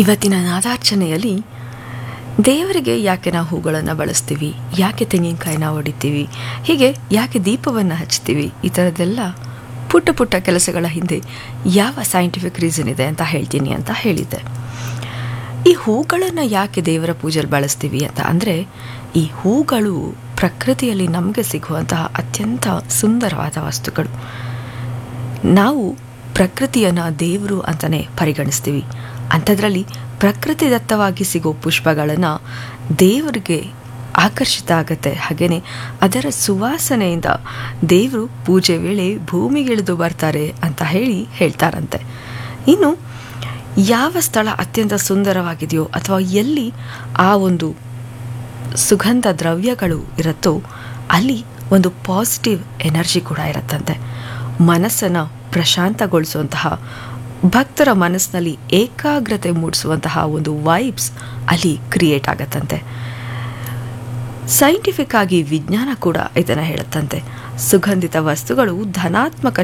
ಇವತ್ತಿನ ನಾದಾರ್ಚನೆಯಲ್ಲಿ ದೇವರಿಗೆ ಯಾಕೆ ನಾವು ಹೂಗಳನ್ನು ಬಳಸ್ತೀವಿ ಯಾಕೆ ತೆಂಗಿನಕಾಯಿನ ಹೊಡಿತೀವಿ ಹೀಗೆ ಯಾಕೆ ದೀಪವನ್ನು ಹಚ್ತೀವಿ ಈ ಥರದ್ದೆಲ್ಲ ಪುಟ್ಟ ಪುಟ್ಟ ಕೆಲಸಗಳ ಹಿಂದೆ ಯಾವ ಸೈಂಟಿಫಿಕ್ ರೀಸನ್ ಇದೆ ಅಂತ ಹೇಳ್ತೀನಿ ಅಂತ ಹೇಳಿದ್ದೆ ಈ ಹೂಗಳನ್ನು ಯಾಕೆ ದೇವರ ಪೂಜೆಯಲ್ಲಿ ಬಳಸ್ತೀವಿ ಅಂತ ಅಂದರೆ ಈ ಹೂಗಳು ಪ್ರಕೃತಿಯಲ್ಲಿ ನಮಗೆ ಸಿಗುವಂತಹ ಅತ್ಯಂತ ಸುಂದರವಾದ ವಸ್ತುಗಳು ನಾವು ಪ್ರಕೃತಿಯನ್ನು ದೇವರು ಅಂತಲೇ ಪರಿಗಣಿಸ್ತೀವಿ ಅಂಥದ್ರಲ್ಲಿ ಪ್ರಕೃತಿದತ್ತವಾಗಿ ಸಿಗೋ ಪುಷ್ಪಗಳನ್ನು ದೇವರಿಗೆ ಆಕರ್ಷಿತ ಆಗತ್ತೆ ಹಾಗೆಯೇ ಅದರ ಸುವಾಸನೆಯಿಂದ ದೇವರು ಪೂಜೆ ವೇಳೆ ಭೂಮಿಗಿಳಿದು ಬರ್ತಾರೆ ಅಂತ ಹೇಳಿ ಹೇಳ್ತಾರಂತೆ ಇನ್ನು ಯಾವ ಸ್ಥಳ ಅತ್ಯಂತ ಸುಂದರವಾಗಿದೆಯೋ ಅಥವಾ ಎಲ್ಲಿ ಆ ಒಂದು ಸುಗಂಧ ದ್ರವ್ಯಗಳು ಇರುತ್ತೋ ಅಲ್ಲಿ ಒಂದು ಪಾಸಿಟಿವ್ ಎನರ್ಜಿ ಕೂಡ ಇರುತ್ತಂತೆ ಮನಸ್ಸನ್ನು ಪ್ರಶಾಂತಗೊಳಿಸುವಂತಹ ಭಕ್ತರ ಮನಸ್ಸಿನಲ್ಲಿ ಏಕಾಗ್ರತೆ ಮೂಡಿಸುವಂತಹ ಒಂದು ವೈಬ್ಸ್ ಅಲ್ಲಿ ಕ್ರಿಯೇಟ್ ಆಗತ್ತಂತೆ ಸೈಂಟಿಫಿಕ್ ಆಗಿ ವಿಜ್ಞಾನ ಕೂಡ ಇದನ್ನು ಹೇಳುತ್ತಂತೆ ಸುಗಂಧಿತ ವಸ್ತುಗಳು ಧನಾತ್ಮಕ